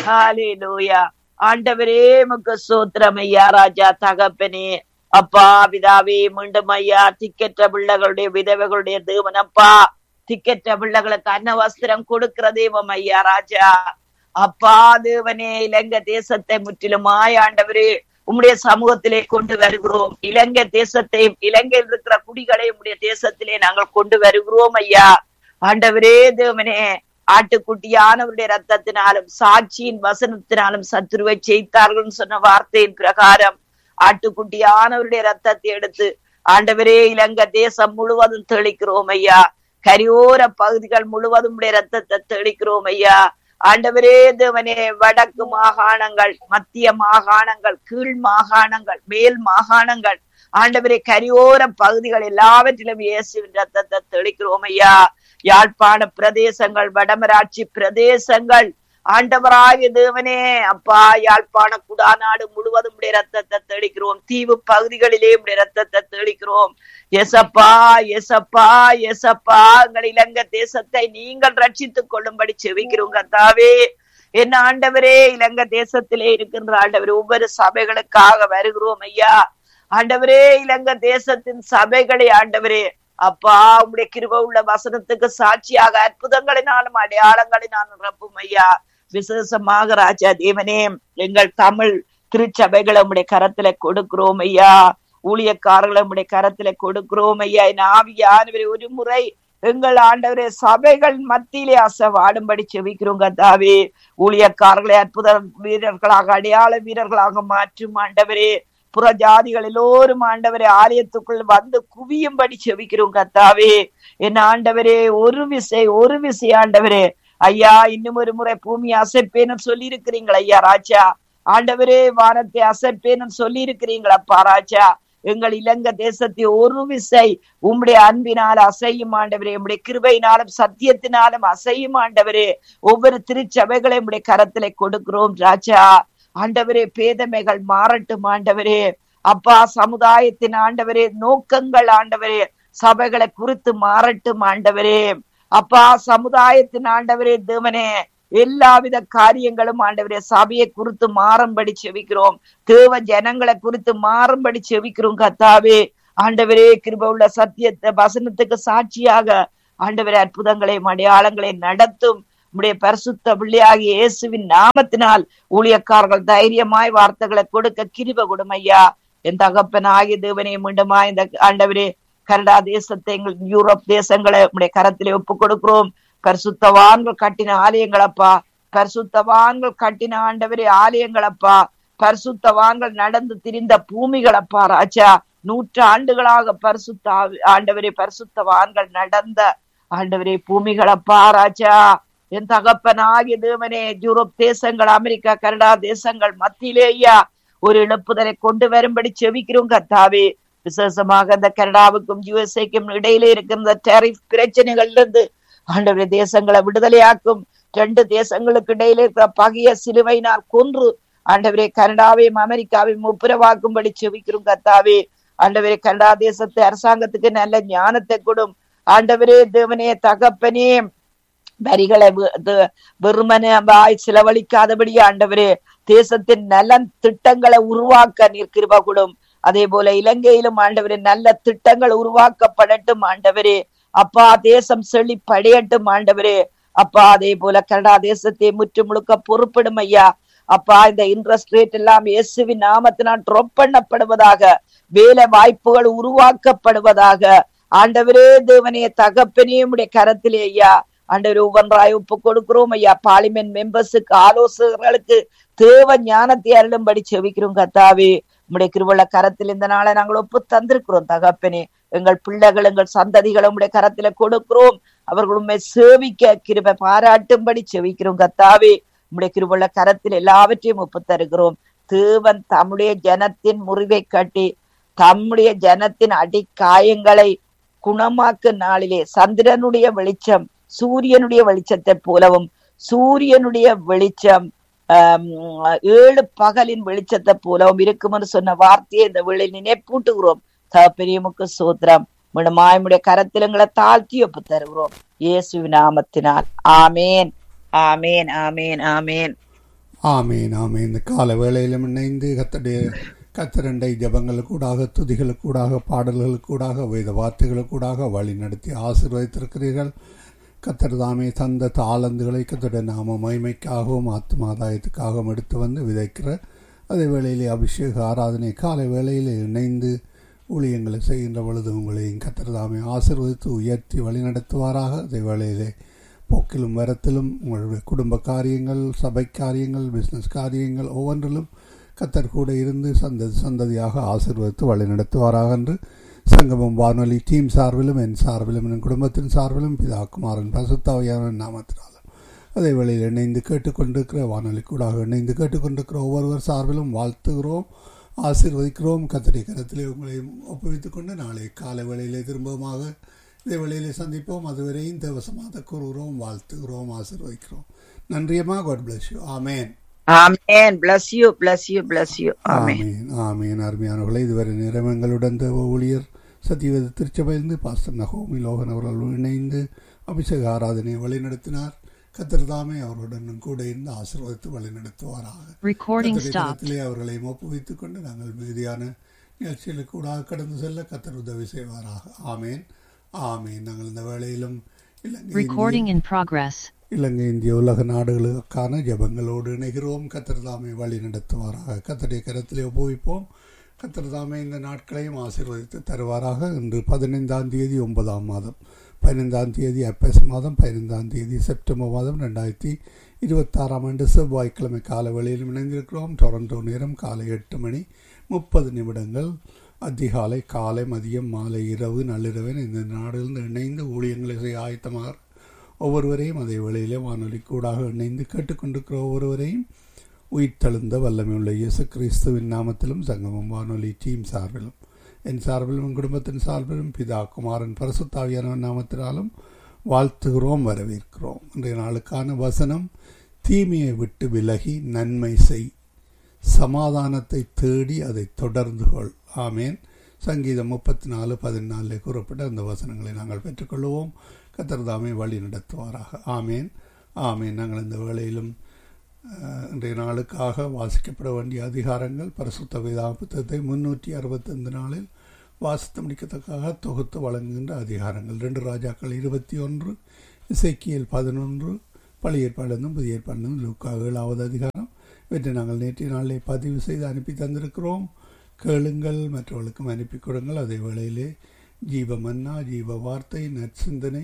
ஹalleluya ஆண்டவரே உமக்கு சோத்திரம் ஐயா ராஜா தகப்பனே அப்பா பிதாவே மீண்டும் ஐயா திக்கற்ற பிள்ளைகளுடைய விதவைகளுடைய தேவன் அப்பா திக்கற்ற பிள்ளைகளுக்கு அன்ன வஸ்திரம் கொடுக்கிற தெய்வம் ஐயா ராஜா அப்பா தேவனே இலங்கை தேசத்தை முற்றிலுமாய் ஆண்டவரே உம்முடைய சமூகத்திலே கொண்டு வருகிறோம் இலங்கை தேசத்தையும் இலங்கையில் இருக்கிற குடிகளை உம்முடைய தேசத்திலே நாங்கள் கொண்டு வருகிறோம் ஐயா ஆண்டவரே தேவனே ஆட்டுக்குட்டியானவருடைய ரத்தத்தினாலும் சாட்சியின் வசனத்தினாலும் சத்துருவை செய்தார்கள் சொன்ன வார்த்தையின் பிரகாரம் ஆட்டுக்குட்டியானவருடைய ரத்தத்தை எடுத்து ஆண்டவரே இலங்கை தேசம் முழுவதும் தெளிக்கிறோம் ஐயா கரியோர பகுதிகள் முழுவதும் உடைய ரத்தத்தை தெளிக்கிறோம் ஐயா ஆண்டவரே தேவனே வடக்கு மாகாணங்கள் மத்திய மாகாணங்கள் கீழ் மாகாணங்கள் மேல் மாகாணங்கள் ஆண்டவரே கரியோர பகுதிகள் எல்லாவற்றிலும் இயேசுவின் ரத்தத்தை தெளிக்கிறோம் ஐயா யாழ்ப்பாண பிரதேசங்கள் வடமராட்சி பிரதேசங்கள் ஆண்டவராகிய தேவனே அப்பா யாழ்ப்பாண குடாநாடு முழுவதும் உடைய ரத்தத்தை தெளிக்கிறோம் தீவு பகுதிகளிலே உடைய ரத்தத்தை தெளிக்கிறோம் எசப்பா எசப்பா எசப்பா எங்கள் இலங்கை தேசத்தை நீங்கள் ரட்சித்துக் கொள்ளும்படி செவிக்கிறோம் கத்தாவே என்ன ஆண்டவரே இலங்கை தேசத்திலே இருக்கின்ற ஆண்டவர் ஒவ்வொரு சபைகளுக்காக வருகிறோம் ஐயா ஆண்டவரே இலங்கை தேசத்தின் சபைகளை ஆண்டவரே அப்பா உங்களுடைய கிருப உள்ள வசனத்துக்கு சாட்சியாக அற்புதங்களினாலும் அடையாளங்களினாலும் ரப்பும் ஐயா விசேஷமாக ராஜா தேவனே எங்கள் தமிழ் திருச்சபைகளை உடைய கரத்துல கொடுக்கிறோம் ஐயா ஊழியக்காரர்களை உடைய கரத்துல கொடுக்கிறோம் ஐயா என் ஆவியானவரை ஒரு முறை எங்கள் ஆண்டவரே சபைகள் மத்தியிலே அசவாடும்படி செவிக்கிறோம் கத்தாவே ஊழியக்காரர்களை அற்புத வீரர்களாக அடையாள வீரர்களாக மாற்றும் ஆண்டவரே புற ஜாதிகள் எல்லோரும் ஆண்டவரே ஆலயத்துக்குள் வந்து குவியும்படி செவிக்கிறோம் கத்தாவே என் ஆண்டவரே ஒரு விசை ஒரு விசை ஆண்டவரே ஐயா இன்னும் ஒரு முறை பூமி அசைப்பேன்னு சொல்லி இருக்கிறீங்களா ஐயா ராஜா ஆண்டவரே வானத்தை அசைப்பேன்னு சொல்லி இருக்கிறீங்களப்பா ராஜா எங்கள் இலங்கை தேசத்தை ஒரு விசை உம்முடைய அன்பினால் அசையும் ஆண்டவரே உம்முடைய கிருபையினாலும் சத்தியத்தினாலும் அசையும் ஆண்டவரே ஒவ்வொரு திருச்சபைகளை உம்முடைய கரத்திலே கொடுக்கிறோம் ராஜா ஆண்டவரே பேதமைகள் மாறட்டும் ஆண்டவரே அப்பா சமுதாயத்தின் ஆண்டவரே நோக்கங்கள் ஆண்டவரே சபைகளை குறித்து மாறட்டும் ஆண்டவரே அப்பா சமுதாயத்தின் ஆண்டவரே தேவனே எல்லாவித காரியங்களும் ஆண்டவரே சபையை குறித்து மாறும்படி செவிக்கிறோம் தேவ ஜனங்களை குறித்து மாறும்படி செவிக்கிறோம் கத்தாவே ஆண்டவரே கிருப உள்ள சத்தியத்தை வசனத்துக்கு சாட்சியாக ஆண்டவரே அற்புதங்களையும் அடையாளங்களையும் நடத்தும் உடைய பரிசுத்த பிள்ளையாகிய இயேசுவின் நாமத்தினால் ஊழியக்காரர்கள் தைரியமாய் வார்த்தைகளை கொடுக்க கிருப கொடுமையா என் தகப்பன் ஆகிய தேவனே மீண்டுமா இந்த ஆண்டவரே கனடா தேசத்தை எங்கள் யூரோப் தேசங்களை உடைய கரத்திலே ஒப்பு கொடுக்கிறோம் பரிசுத்தவான்கள் கட்டின ஆலயங்களப்பா பரிசுத்தவான்கள் கட்டின ஆண்டவரே ஆலயங்களப்பா பரிசுத்தவான்கள் நடந்து திரிந்த பூமிகளப்பா ராஜா நூற்று ஆண்டுகளாக பரிசுத்த ஆண்டவரே பரிசுத்தவான்கள் நடந்த ஆண்டவரே பூமிகளப்பா ராஜா என் தகப்பனாகிய தேவனே யூரோப் தேசங்கள் அமெரிக்கா கனடா தேசங்கள் மத்தியிலேயா ஒரு இழப்புதலை கொண்டு வரும்படி செவிக்கிறோம் கத்தாவே விசேஷமாக இந்த கனடாவுக்கும் யுஎஸ்ஏக்கும் இடையிலே இருக்கின்ற டெரிஃப் பிரச்சனைகள்ல இருந்து ஆண்டவரே தேசங்களை விடுதலையாக்கும் ரெண்டு தேசங்களுக்கு இடையில இருக்கிற பகைய சிலுவையினால் கொன்று ஆண்டவரே கனடாவையும் அமெரிக்காவையும் ஒப்புரவாக்கும்படி செவிக்கிறோம் கத்தாவே ஆண்டவரே கனடா தேசத்தை அரசாங்கத்துக்கு நல்ல ஞானத்தை கொடும் ஆண்டவரே தேவனே தகப்பனே வரிகளை வெறுமனே வாய் செலவழிக்காதபடி ஆண்டவரே தேசத்தின் நலன் திட்டங்களை உருவாக்க நீர் கிருப கொடும் அதே போல இலங்கையிலும் ஆண்டவரே நல்ல திட்டங்கள் உருவாக்கப்படட்டும் ஆண்டவரே அப்பா தேசம் செழிப்படையட்டும் ஆண்டவரே அப்பா அதே போல கனடா தேசத்தை முற்று முழுக்க பொறுப்பிடும் ஐயா அப்பா இந்த இன்ட்ரெஸ்ட் ரேட் எல்லாம் இயேசுவின் நாமத்தினால் ட்ராப் பண்ணப்படுவதாக வேலை வாய்ப்புகள் உருவாக்கப்படுவதாக ஆண்டவரே தேவனே தகப்பனே உடைய கரத்திலே ஐயா ஆண்டவர் ஒவ்வொன்றாய் ஒப்பு கொடுக்கிறோம் ஐயா பார்லிமெண்ட் மெம்பர்ஸுக்கு ஆலோசகர்களுக்கு தேவ ஞானத்தை அருளும்படி செவிக்கிறோம் கத்தாவே உடைய கிருவள்ள கரத்தில் இந்த நாளை நாங்கள் ஒப்பு தந்திருக்கிறோம் தகப்பனே எங்கள் பிள்ளைகள் எங்கள் சந்ததிகளை உடைய கரத்துல கொடுக்கிறோம் அவர்கள் உண்மை சேவிக்க கிருபை பாராட்டும்படி செவிக்கிறோம் கத்தாவே உடைய கிருவள்ள கரத்தில் எல்லாவற்றையும் ஒப்பு தருகிறோம் தேவன் தம்முடைய ஜனத்தின் முறிவை கட்டி தம்முடைய ஜனத்தின் அடி காயங்களை குணமாக்கு நாளிலே சந்திரனுடைய வெளிச்சம் சூரியனுடைய வெளிச்சத்தை போலவும் சூரியனுடைய வெளிச்சம் ஏழு பகலின் வெளிச்சத்தை போலவும் இருக்கும்னு சொன்ன வார்த்தையை இந்த வேளை நினைப்பூட்டுகிறோம் தகப்பெரியமுக்கு சூத்திரம் மிடமாயமுடைய கரத்திலங்களை தாழ்த்தி ஒப்பு தருகிறோம் இயேசு நாமத்தினால் ஆமேன் ஆமேன் ஆமேன் ஆமேன் ஆமீன் ஆமீன் இந்த கால வேளையிலும் இணைந்து கத்தடைய கத்திரண்டை ஜபங்களுக்கூடாக துதிகளுக்கூடாக பாடல்களுக்கூடாக வேத வார்த்தைகளுக்கூடாக வழி நடத்தி ஆசீர்வதித்திருக்கிறீர்கள் கத்தர் தாமே தந்த தாளந்துகளை கத்தோட நாம மகிமைக்காகவும் ஆத்மாதாயத்துக்காகவும் எடுத்து வந்து விதைக்கிற அதே வேளையிலே அபிஷேக ஆராதனை காலை வேளையிலே இணைந்து ஊழியங்களை செய்கின்ற பொழுது உங்களையும் கத்தர் தாமே ஆசீர்வதித்து உயர்த்தி வழிநடத்துவாராக அதே வேளையிலே போக்கிலும் வரத்திலும் உங்களுடைய குடும்ப காரியங்கள் சபை காரியங்கள் பிஸ்னஸ் காரியங்கள் ஒவ்வொன்றிலும் கத்தர் கூட இருந்து சந்ததி சந்ததியாக ஆசீர்வதித்து வழிநடத்துவாராக என்று சங்கமம் வானொலி டீம் சார்பிலும் என் சார்பிலும் என் குடும்பத்தின் சார்பிலும் பிதா குமாரன் பசுத்தாவையான நாமத்தினாலும் அதே வேளையில் இணைந்து கேட்டுக்கொண்டிருக்கிற வானொலி கூடாக இணைந்து கேட்டுக்கொண்டிருக்கிற ஒவ்வொருவர் சார்பிலும் வாழ்த்துகிறோம் ஆசீர்வதிக்கிறோம் கத்தடி கரத்திலே உங்களையும் ஒப்புவித்துக் கொண்டு நாளை காலை வேளையிலே திரும்பமாக இதே வேளையிலே சந்திப்போம் அதுவரையும் தேவசமாக கூறுகிறோம் வாழ்த்துகிறோம் ஆசீர்வதிக்கிறோம் நன்றியம்மா காட் பிளஸ் யூ ஆமேன் ஆமென் bless you bless you bless you ஆமென் ஆமீன் ஆமீன் அருமையானவர்களை இதுவரை நேரம் எங்களுடன் தேவ ஊழியர் சத்தியவேத திருச்சபையிலிருந்து பாஸ்டர் நகோமி லோகன் அவர்கள் இணைந்து அபிஷேக ஆராதனையை வழிநடத்தினார் கத்தர் தாமே அவர்களுடன் கூட இருந்து ஆசீர்வதித்து வழிநடத்துவாராக Recording கர்த்தருடைய stopped. கரத்திலே அவர்களை ஒப்புவித்துக் கொண்டு நாங்கள் மீதியான நிகழ்ச்சிகளுக்கு கூட கடந்து செல்ல கத்தர் உதவி செய்வாராக ஆமேன் ஆமேன் நாங்கள் இந்த வேளையிலும் இலங்கை Recording in progress. இலங்கை இந்திய உலக நாடுகளுக்கான ஜெபங்களோடு இணைகிறோம் கத்தர் தாமே வழி நடத்துவாராக கத்தருடைய கரத்திலே ஒப்புவிப்போம் கத்தர் தாமே இந்த நாட்களையும் ஆசீர்வதித்து தருவாராக இன்று பதினைந்தாம் தேதி ஒன்பதாம் மாதம் பதினைந்தாம் தேதி அப்பஸ் மாதம் பதினைந்தாம் தேதி செப்டம்பர் மாதம் ரெண்டாயிரத்தி இருபத்தாறாம் ஆண்டு செவ்வாய்க்கிழமை காலை வேளையிலும் இணைந்திருக்கிறோம் டொரண்டோ நேரம் காலை எட்டு மணி முப்பது நிமிடங்கள் அதிகாலை காலை மதியம் மாலை இரவு நள்ளிரவன் இந்த நாடுகளில் இணைந்து ஊழியங்களை செய்ய ஆயத்தமாக ஒவ்வொருவரையும் அதே வேளையிலே வானொலி கூடாக இணைந்து கேட்டுக்கொண்டிருக்கிற ஒவ்வொருவரையும் உயிர்த்தெழுந்த வல்லமையுள்ள இயேசு கிறிஸ்துவின் நாமத்திலும் சங்கமம் வானொலி டீம் சார்பிலும் என் சார்பிலும் என் குடும்பத்தின் சார்பிலும் பிதா குமாரன் பரிசுத்தாவியானவன் நாமத்தினாலும் வாழ்த்துகிறோம் வரவேற்கிறோம் இன்றைய நாளுக்கான வசனம் தீமையை விட்டு விலகி நன்மை செய் சமாதானத்தை தேடி அதை தொடர்ந்து கொள் ஆமேன் சங்கீதம் முப்பத்தி நாலு பதினாலில் கூறப்பட்ட அந்த வசனங்களை நாங்கள் பெற்றுக்கொள்வோம் கத்தர்தாமே வழி நடத்துவாராக ஆமேன் ஆமேன் நாங்கள் இந்த வேளையிலும் அஹ், இன்றைய நாளுக்காக வாசிக்கப்பட வேண்டிய அதிகாரங்கள் பரிசுத்த வேதா புத்தகத்தை முன்னூற்றி அறுபத்தைந்து நாளில் வாசித்து முடிக்கத்தக்காக தொகுத்து வழங்குகின்ற அதிகாரங்கள் ரெண்டு ராஜாக்கள் இருபத்தி ஒன்று இசைக்கியல் பதினொன்று பழைய ஏற்பாடு புதிய ஏற்பாடு லூக்கா ஏழாவது அதிகாரம் இவற்றை நாங்கள் நேற்றைய நாளிலே பதிவு செய்து அனுப்பி தந்திருக்கிறோம் கேளுங்கள் மற்றவர்களுக்கும் அனுப்பி கொடுங்கள் அதே வேளையிலே ஜீவ மன்னா ஜீவ வார்த்தை நற்சிந்தனை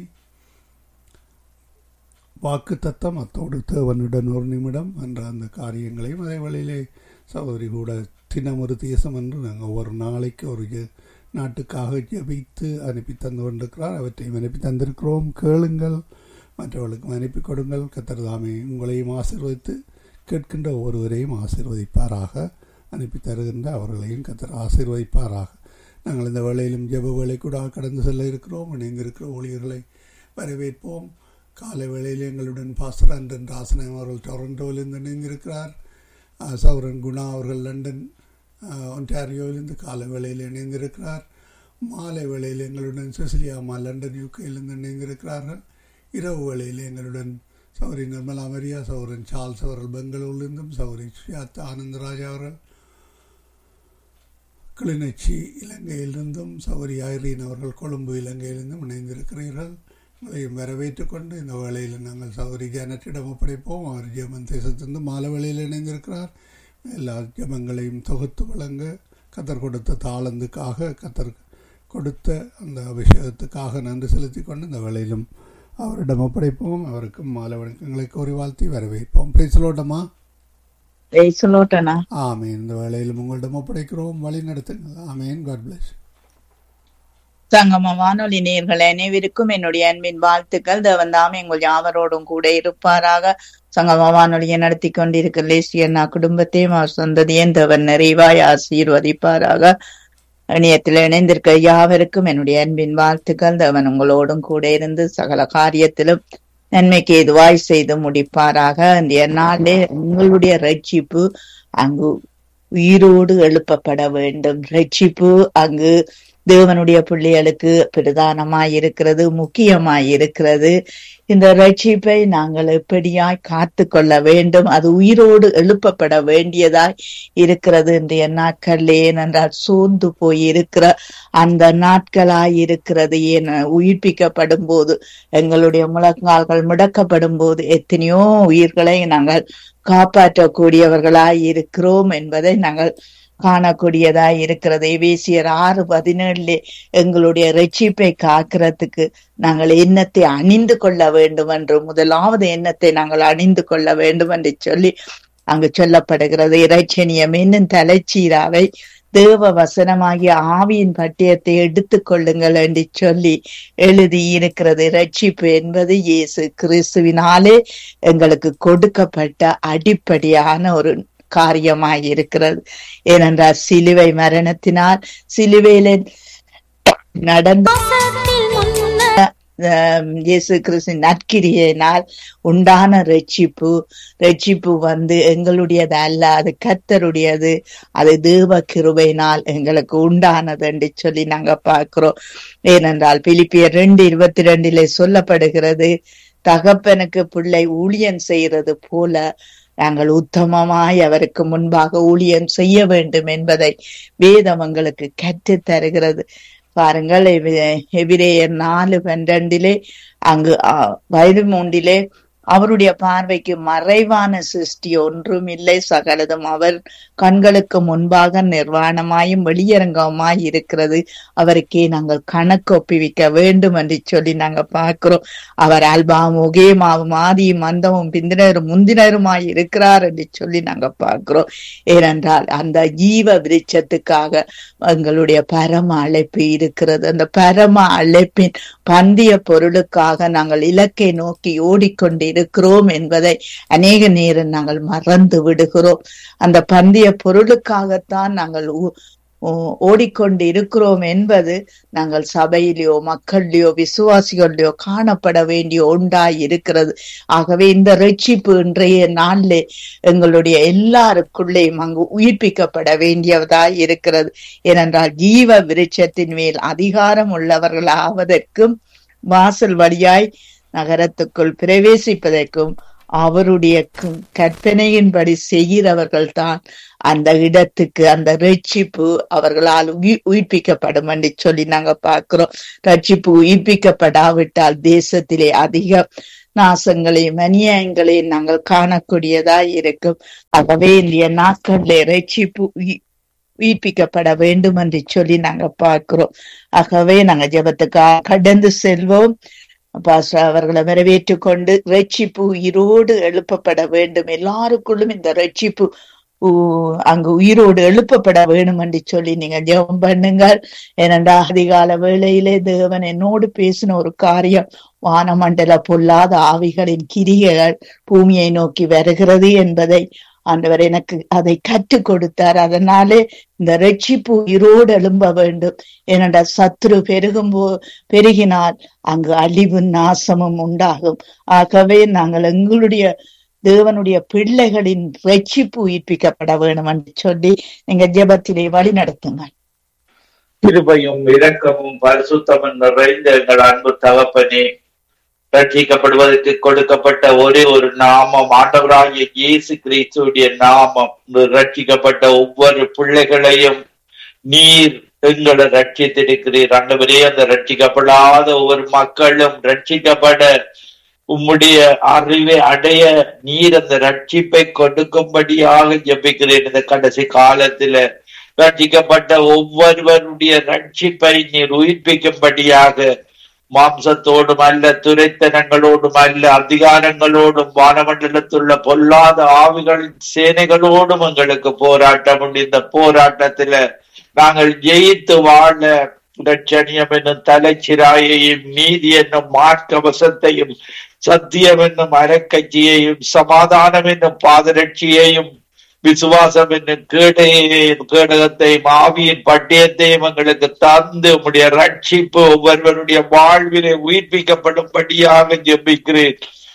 வாக்கு தத்தம் அத்தோடு தேவனுடன் ஒரு நிமிடம் என்ற அந்த காரியங்களையும் அதே வேளையிலே சகோதரி கூட தினம் ஒரு தேசம் என்று நாங்கள் ஒவ்வொரு நாளைக்கு ஒரு ஜெ- நாட்டுக்காக ஜெபித்து அனுப்பி தந்து கொண்டிருக்கிறார் அவற்றையும் அனுப்பி தந்திருக்கிறோம் கேளுங்கள் மற்றவர்களுக்கும் அனுப்பி கொடுங்கள் கத்தர் தாமே உங்களையும் ஆசீர்வதித்து கேட்கின்ற ஒவ்வொருவரையும் ஆசீர்வதிப்பாராக அனுப்பி தருகின்ற அவர்களையும் கத்தர் ஆசீர்வதிப்பாராக நாங்கள் இந்த வேளையிலும் ஜெப வேலை கூட கடந்து செல்ல இருக்கிறோம் இணைந்திருக்கிற ஊழியர்களை வரவேற்போம் காலை வேளையில் எங்களுடன் பாஸ்டர் அண்டன் ராசனம் அவர்கள் டொரண்டோவிலிருந்து இணைந்திருக்கிறார் அஹ், சௌரன் குணா அவர்கள் லண்டன் அஹ், ஒன்டாரியோவிலிருந்து காலை வேளையில் இணைந்திருக்கிறார் மாலை வேளையில் எங்களுடன் செசிலியா அம்மா லண்டன் யூகேயிலிருந்து இணைந்திருக்கிறார்கள் இரவு வேளையில் எங்களுடன் சௌரி நிர்மலா மரியா சௌரன் சார்ல்ஸ் அவர்கள் பெங்களூரிலிருந்தும் சௌரி சுயாத் ஆனந்தராஜ் அவர்கள் கிளிநொச்சி இலங்கையிலிருந்தும் சௌரி ஐரீன் அவர்கள் கொழும்பு இலங்கையிலிருந்தும் இணைந்திருக்கிறீர்கள் உங்களையும் வரவேற்றுக் கொண்டு இந்த வேளையில் நாங்கள் சௌரி ஜானட்டிடம் ஒப்படைப்போம் அவர் ஜெமன் தேசத்திலிருந்து மாலை வேளையில் இணைந்திருக்கிறார் எல்லா ஜெபங்களையும் தொகுத்து வழங்க கத்தர் கொடுத்த தாளந்துக்காக கத்தர் கொடுத்த அந்த அபிஷேகத்துக்காக நன்றி செலுத்தி கொண்டு இந்த வேளையிலும் அவரிடம் ஒப்படைப்போம் அவருக்கும் மாலை வணக்கங்களை கோரி வாழ்த்தி வரவேற்போம் பேசலோட்டமா பேசலோட்டனா ஆமேன் இந்த வேளையிலும் உங்களிடம் ஒப்படைக்கிறோம் வழி நடத்துங்கள் ஆமேன் காட் பிளஸ் சங்கம வானொலி நேர்கள் அனைவருக்கும் என்னுடைய அன்பின் வாழ்த்துக்கள் தேவன் தாமே எங்கள் யாவரோடும் கூட இருப்பாராக சங்கம வானொலியை நடத்தி கொண்டிருக்கிற லேசியண்ணா குடும்பத்தையும் அவர் சொந்ததையும் தேவன் நிறைவாய் ஆசீர்வதிப்பாராக இணையத்தில் இணைந்திருக்க யாவருக்கும் என்னுடைய அன்பின் வாழ்த்துக்கள் தேவன் உங்களோடும் கூட இருந்து சகல காரியத்திலும் நன்மைக்கு எதுவாய் செய்து முடிப்பாராக இன்றைய நாளே உங்களுடைய ரட்சிப்பு அங்கு உயிரோடு எழுப்பப்பட வேண்டும் ரட்சிப்பு அங்கு தேவனுடைய பிள்ளைகளுக்கு பிரதானமாய் இருக்கிறது முக்கியமாய் இருக்கிறது இந்த ரட்சிப்பை நாங்கள் எப்படியாய் காத்து கொள்ள வேண்டும் அது உயிரோடு எழுப்பப்பட வேண்டியதாய் இருக்கிறது இன்றைய நாட்களில் ஏனென்றால் சோர்ந்து போய் இருக்கிற அந்த நாட்களாய் இருக்கிறது ஏன் உயிர்ப்பிக்கப்படும் போது எங்களுடைய முழங்கால்கள் முடக்கப்படும் போது எத்தனையோ உயிர்களை நாங்கள் காப்பாற்றக்கூடியவர்களாய் இருக்கிறோம் என்பதை நாங்கள் காணக்கூடியதாய் இருக்கிறது எவேசியர் ஆறு பதினேழுல எங்களுடைய ரட்சிப்பை காக்கிறதுக்கு நாங்கள் எண்ணத்தை அணிந்து கொள்ள வேண்டும் என்று முதலாவது எண்ணத்தை நாங்கள் அணிந்து கொள்ள வேண்டும் என்று சொல்லி அங்கு சொல்லப்படுகிறது இறைச்சனியம் என்னும் தலைச்சீராவை தேவ வசனமாகிய ஆவியின் பட்டியத்தை எடுத்துக் கொள்ளுங்கள் என்று சொல்லி எழுதி இருக்கிறது ரட்சிப்பு என்பது இயேசு கிறிஸ்துவினாலே எங்களுக்கு கொடுக்கப்பட்ட அடிப்படையான ஒரு காரியமாய் இருக்கிறது ஏனென்றால் சிலுவை மரணத்தினால் சிலுவையில நடந்த இயேசு கிறிஸ்து நற்கிரியினால் உண்டான ரட்சிப்பு ரட்சிப்பு வந்து எங்களுடையது அல்ல அது கத்தருடையது அது தேவ கிருபையினால் எங்களுக்கு உண்டானது என்று சொல்லி நாங்க பார்க்கிறோம் ஏனென்றால் பிலிப்பியர் ரெண்டு இருபத்தி ரெண்டிலே சொல்லப்படுகிறது தகப்பனுக்கு பிள்ளை ஊழியம் செய்யறது போல நாங்கள் உத்தமமாய் அவருக்கு முன்பாக ஊழியம் செய்ய வேண்டும் என்பதை வேதம் எங்களுக்கு கற்று தருகிறது பாருங்கள் எபிரேயர் நாலு பன்னிரண்டிலே அங்கு வயது மூன்றிலே அவருடைய பார்வைக்கு மறைவான சிருஷ்டி ஒன்றும் இல்லை சகலதும் அவர் கண்களுக்கு முன்பாக நிர்வாணமாயும் வெளியரங்கமாய் இருக்கிறது அவருக்கே நாங்கள் கணக்கு ஒப்புவிக்க வேண்டும் என்று சொல்லி நாங்க பார்க்கிறோம் அவர் அல்பாவும் ஒகேமாவும் ஆதியும் மந்தமும் பிந்தினரும் முந்தினருமாய் இருக்கிறார் என்று சொல்லி நாங்க பார்க்கிறோம் ஏனென்றால் அந்த ஜீவ விருட்சத்துக்காக எங்களுடைய பரம அழைப்பு இருக்கிறது அந்த பரம அழைப்பின் பந்திய பொருளுக்காக நாங்கள் இலக்கை நோக்கி ஓடிக்கொண்டு இருக்கிறோம் என்பதை அநேக நேரம் நாங்கள் மறந்து விடுகிறோம் அந்த பந்திய பொருளுக்காகத்தான் நாங்கள் ஓடிக்கொண்டு இருக்கிறோம் என்பது நாங்கள் சபையிலேயோ மக்கள்லயோ விசுவாசிகளிலேயோ காணப்பட வேண்டிய ஒன்றாய் இருக்கிறது ஆகவே இந்த ரட்சிப்பு இன்றைய நாளிலே எங்களுடைய எல்லாருக்குள்ளேயும் அங்கு உயிர்ப்பிக்கப்பட வேண்டியதாய் இருக்கிறது ஏனென்றால் ஜீவ விருட்சத்தின் மேல் அதிகாரம் உள்ளவர்கள் ஆவதற்கும் வாசல் வழியாய் நகரத்துக்குள் பிரவேசிப்பதற்கும் அவருடைய கற்பனையின்படி செய்கிறவர்கள் தான் அந்த இடத்துக்கு அந்த ரட்சிப்பு அவர்களால் உயிர்ப்பிக்கப்படும் என்று சொல்லி நாங்க பார்க்கிறோம் ரட்சிப்பு உயிர்ப்பிக்கப்படாவிட்டால் தேசத்திலே அதிக நாசங்களையும் அநியாயங்களையும் நாங்கள் காணக்கூடியதா இருக்கும் ஆகவே இந்த நாட்களிலே ரட்சிப்பு உயிர்ப்பிக்கப்பட வேண்டும் என்று சொல்லி நாங்க பார்க்கிறோம் ஆகவே நாங்க ஜபத்துக்காக கடந்து செல்வோம் பாஸ்டர் அவர்களை வரவேற்று கொண்டு ரட்சிப்பு உயிரோடு எழுப்பப்பட வேண்டும் எல்லாருக்குள்ளும் இந்த ரட்சிப்பு அங்கு உயிரோடு எழுப்பப்பட வேணும் என்று சொல்லி நீங்க ஜெபம் பண்ணுங்கள் ஏனென்றா அதிகால வேளையிலே தேவன் என்னோடு பேசின ஒரு காரியம் வானமண்டல பொல்லாத ஆவிகளின் கிரிகைகள் பூமியை நோக்கி வருகிறது என்பதை ஆண்டவர் எனக்கு அதை கற்றுக் கொடுத்தார் அதனாலே இந்த ரட்சிப்பு உயிரோடு எழும்ப வேண்டும் ஏனென்றா சத்ரு பெருகும் போ பெருகினால் அங்கு அழிவு நாசமும் உண்டாகும் ஆகவே நாங்கள் எங்களுடைய தேவனுடைய பிள்ளைகளின் ரட்சிப்பு உயிர்ப்பிக்கப்பட வேண்டும் என்று சொல்லி நீங்க ஜெபத்திலே வழி நடத்துங்க கிருபையும் இரக்கமும் பரிசுத்தமும் நிறைந்த எங்கள் அன்பு தகப்பனே ரட்சிக்கப்படுவதற்கு கொடுக்கப்பட்ட ஒரே ஒரு நாமம் ஆண்டவராகிய இயேசு கிறிஸ்துடைய நாமம் ரட்சிக்கப்பட்ட ஒவ்வொரு பிள்ளைகளையும் நீர் எங்களை ரட்சித்திருக்கிறீர் ஆண்டவரே அந்த ரட்சிக்கப்படாத ஒவ்வொரு மக்களும் ரட்சிக்கப்பட உம்முடைய அறிவை அடைய நீர் அந்த ரட்சிப்பை கொடுக்கும்படியாக ஜெபிக்கிறேன் இந்த கடைசி காலத்துல ரட்சிக்கப்பட்ட ஒவ்வொருவருடைய ரட்சிப்பை நீர் உயிர்ப்பிக்கும்படியாக மாம்சத்தோடும் அல்ல துரைத்தனங்களோடும் அல்ல அதிகாரங்களோடும் வானமண்டலத்துள்ள பொல்லாத ஆவிகளின் சேனைகளோடும் எங்களுக்கு போராட்டம் உண்டு இந்த போராட்டத்துல நாங்கள் ஜெயித்து வாழ ரட்சணியம் என்னும் தலைச்சிராயையும் நீதி என்னும் மார்க்கவசத்தையும் சத்தியம் என்னும் அறக்கட்சியையும் சமாதானம் என்னும் பாதரட்சியையும் விசுவாசம் என்னும் கேடையையும் கேடகத்தையும் ஆவியின் பட்டியத்தையும் எங்களுக்கு தந்து உடைய ரட்சிப்பு ஒவ்வொருவருடைய வாழ்விலே உயிர்ப்பிக்கப்படும்படியாக ஜெபிக்கிறேன்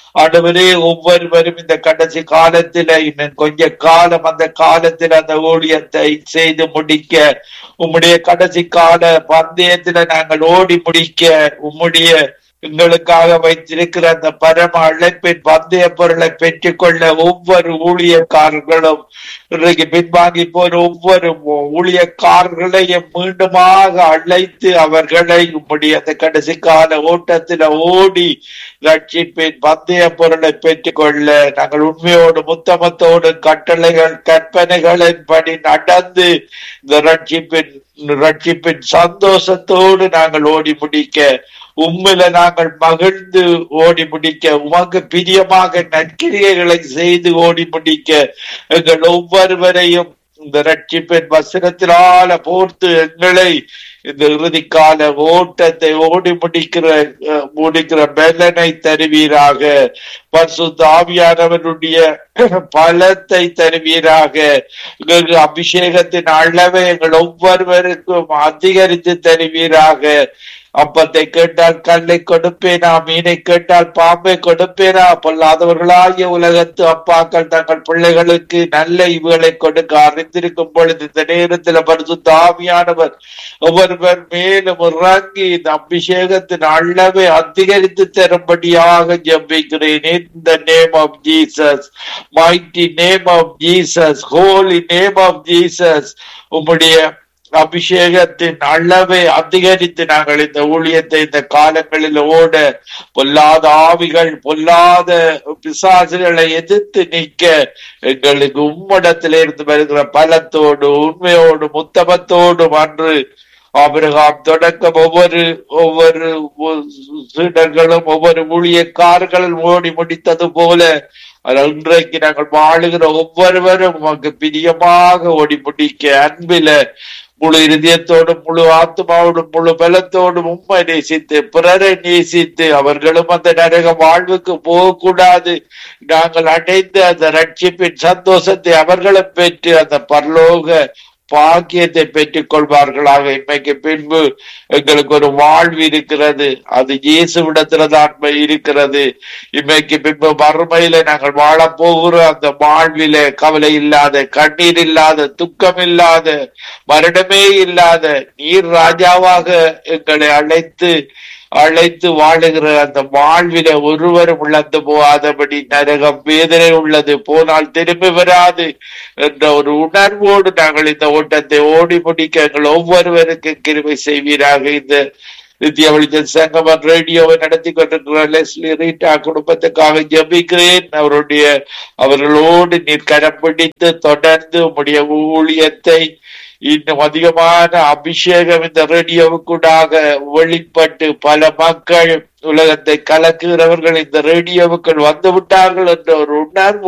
ஆண்டவரே ஒவ்வொருவரும் இந்த கடைசி காலத்தில இன்னும் கொஞ்ச காலம் அந்த காலத்தில் அந்த ஊழியத்தை செய்து முடிக்க உம்முடைய கடைசி கால பந்தயத்துல நாங்கள் ஓடி முடிக்க உம்முடைய எங்களுக்காக வைத்திருக்கிற அந்த பரம அழைப்பின் பந்தய பொருளை பெற்றுக்கொள்ள ஒவ்வொரு ஊழியக்காரர்களும் இன்றைக்கு பின்வாங்கி போற ஒவ்வொரு ஊழியக்காரர்களையும் மீண்டுமாக அழைத்து அவர்களை உம்முடைய அந்த கடைசி கால ஓட்டத்துல ஓடி ரட்சிப்பின் பந்தய பொருளை பெற்றுக்கொள்ள நாங்கள் உண்மையோடு முத்தமத்தோடு கட்டளைகள் கற்பனைகளின்படி நடந்து இந்த ரட்சிப்பின் ரட்சிப்பின் சந்தோஷத்தோடு நாங்கள் ஓடி முடிக்க உம்மில நாங்கள் மகிழ்ந்து ஓடி முடிக்க உமக்கு பிரியமாக நற்கிரியைகளை செய்து ஓடி முடிக்க எங்கள் ஒவ்வொருவரையும் இந்த ரட்சிப்பின் வசனத்தினால போர்த்து எங்களை இந்த இறுதி கால ஓட்டத்தை ஓடி முடிக்கிற அஹ், முடிக்கிற பலனை தருவீராக பரிசுத்த ஆவியானவருடைய பலத்தை தருவீராக எங்களுக்கு அபிஷேகத்தின் அளவை எங்கள் ஒவ்வொருவருக்கும் அதிகரித்து தருவீராக அப்பத்தை கேட்டால் கல்லை கொடுப்பேனா மீனை கேட்டால் பாம்பை கொடுப்பேனா பொல்லாதவர்களாகிய உலகத்து அப்பாக்கள் தங்கள் பிள்ளைகளுக்கு நல்ல இவுகளை கொடுக்க அறிந்திருக்கும் பொழுது இந்த நேரத்தில் பரிசுத்த ஆவியானவர் ஒவ்வொருவர் மேலும் இறங்கி இந்த அபிஷேகத்தின் அளவை அதிகரித்து தரும்படியாக ஜெபிக்கிறேன் இந்த name of Jesus mighty name of Jesus holy name of Jesus உம்முடைய அபிஷேகத்தின் அளவை அதிகரித்து நாங்கள் இந்த ஊழியத்தை இந்த காலங்களில் ஓட பொல்லாத ஆவிகள் பொல்லாத பிசாசுகளை எதிர்த்து நிற்க எங்களுக்கு உம்மிடத்திலிருந்து வருகிற பலத்தோடு உண்மையோடு முத்தமத்தோடு அன்று ஆபிரகாம் தொடக்கம் ஒவ்வொரு ஒவ்வொரு சீடர்களும் ஒவ்வொரு ஊழியக்காரர்களும் ஓடி முடித்தது போல ஆனால் இன்றைக்கு நாங்கள் வாழுகிற ஒவ்வொருவரும் உமக்கு பிரியமாக ஓடி முடிக்க அன்பில முழு இருதயத்தோடும் முழு ஆத்மாவோடும் முழு பலத்தோடும் உண்மை நேசித்து பிறரை நேசித்து அவர்களும் அந்த நரக வாழ்வுக்கு போகக்கூடாது நாங்கள் அடைந்த அந்த ரட்சிப்பின் சந்தோஷத்தை அவர்களும் பெற்று அந்த பரலோக பாக்கியத்தை பெற்றுக் கொள்வார்களாக இன்றைக்கு பின்பு எங்களுக்கு ஒரு வாழ்வு இருக்கிறது அது இயேசுவிடத்துலதான் இருக்கிறது இன்றைக்கு பின்பு மறுமையில நாங்கள் வாழப் போகிற அந்த வாழ்வில கவலை இல்லாத கண்ணீர் இல்லாத துக்கம் இல்லாத மரணமே இல்லாத நீர் ராஜாவாக எங்களை அழைத்து அழைத்து வாழுகிற அந்த வாழ்வில ஒருவரும் இழந்து போகாதபடி நரகம் வேதனை உள்ளது போனால் திரும்பி வராது என்ற ஒரு உணர்வோடு நாங்கள் இந்த ஓட்டத்தை ஓடி முடிக்க எங்கள் ஒவ்வொருவருக்கு கிருபை செய்வீராக இந்த நித்திய வெளிச்சல் சங்கமன் ரேடியோவை நடத்தி கொண்டிருக்கிற லெஸ்லி ரீட்டா குடும்பத்துக்காக ஜபிக்கிறேன் அவருடைய அவர்களோடு நீர் கரம் பிடித்து தொடர்ந்து உம்முடைய ஊழியத்தை இன்னும் அதிகமான அபிஷேகம் இந்த ரேடியோவுக்குடாக வெளிப்பட்டு பல மக்கள் உலகத்தை கலக்குகிறவர்கள் இந்த ரேடியோவுக்குள் வந்து விட்டார்கள் என்ற ஒரு உணர்வு